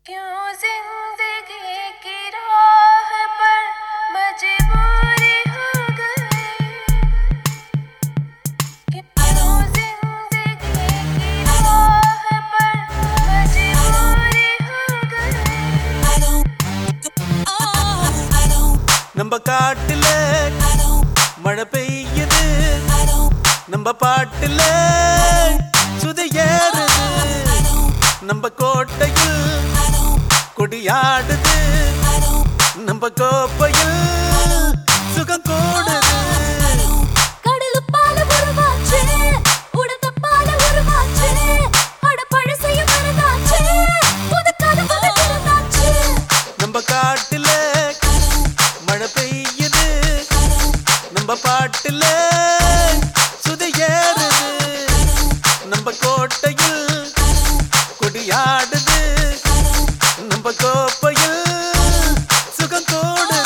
क्यों जिंदगी की राह पर मजबूरी हो गई क्यों जिंदगी की राह पर मजबूरी हो गई நம்ம காட்டுல மழை பெய்யுது நம்ம பாட்டுல சுதையேறுது நம்ம கோட்டையில் கொடியாடுது நம்ம கோப்பையில் சுகம் கூடுது கடலுப்பால உருவாச்சு உடந்தப்பால உருவாச்சு அட பழசைய மறந்தாச்சு புது கனவு திறந்தாச்சு நம்ம காட்டுல மழை பெய்யுது நம்ம பாட்டுல சுதையேறுது நம்ம கோட்டையில் கொடியாடுது நம்ம கோப்பையில் சுகம் கூடுது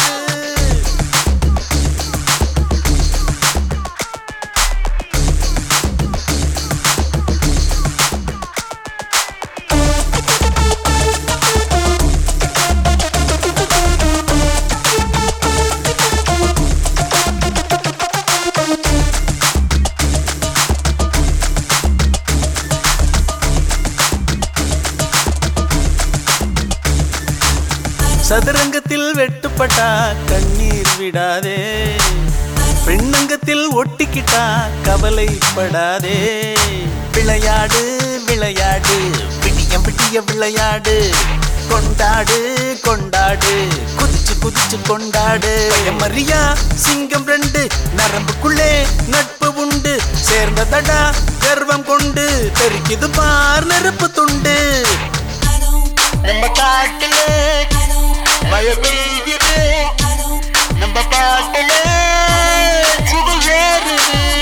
சதுரங்கத்தில் வெட்டுப்பட்டா கண்ணீர் விடாதே பெண்ணங்கத்தில் ஒட்டிக்கிட்டா கவலைப்படாதே விளையாடு விளையாடு விடிய விடிய விளையாடு கொண்டாடு கொண்டாடு குதிச்சு குதிச்சு கொண்டாடு மரியா சிங்கம் ரெண்டு நரம்புக்குள்ளே நட்பு உண்டு சேர்ந்ததடா கர்வம் கொண்டு தெரிக்குது பார் நெருப்பு துண்டு நம்ம காட்டுல மழை பெய்யுது நம்ம பாட்டுல சுகம் ஏறுது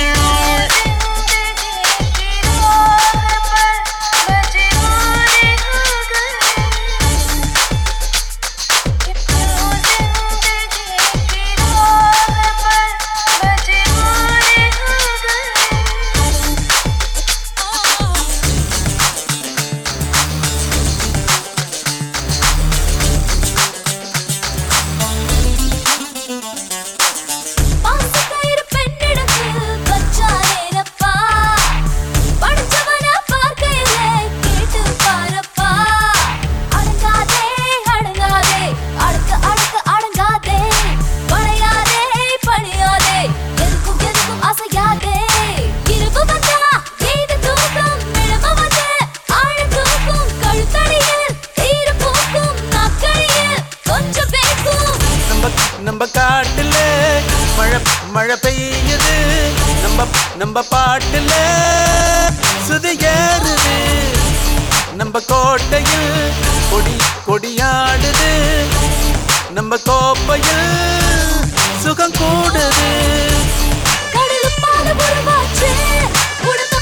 பாசக்கயிறு பெண்ணிடத்தில் வச்சாரேனப்பா படிச்சவன பார்க்கையிலே கேட்டு பாரப்பா அடங்காதே அடங்காதே அடக்க அடக்க அடங்காதே பழையாதே பணியாதே எதுக்கும் எதுக்கும் அசையாதே இரவு வந்தா எய்து தூக்கம் நிழவு வந்து ஆழ தூக்கும் கழுத்தடியில் தீர பூக்கும் நாக்கடியில் கொஞ்சம் பேக்கும் நம்ம நம்ம காட்டுல மழை மழை பெய்யுது நம்ம நம்ம பாட்டுல சுதி ஏறுது நம்ம கோட்டையில் கொடி கொடியாடுது நம்ம கோப்பையில் சுகம் கூடுது கடலுப்பால உருவாச்சு உடந்த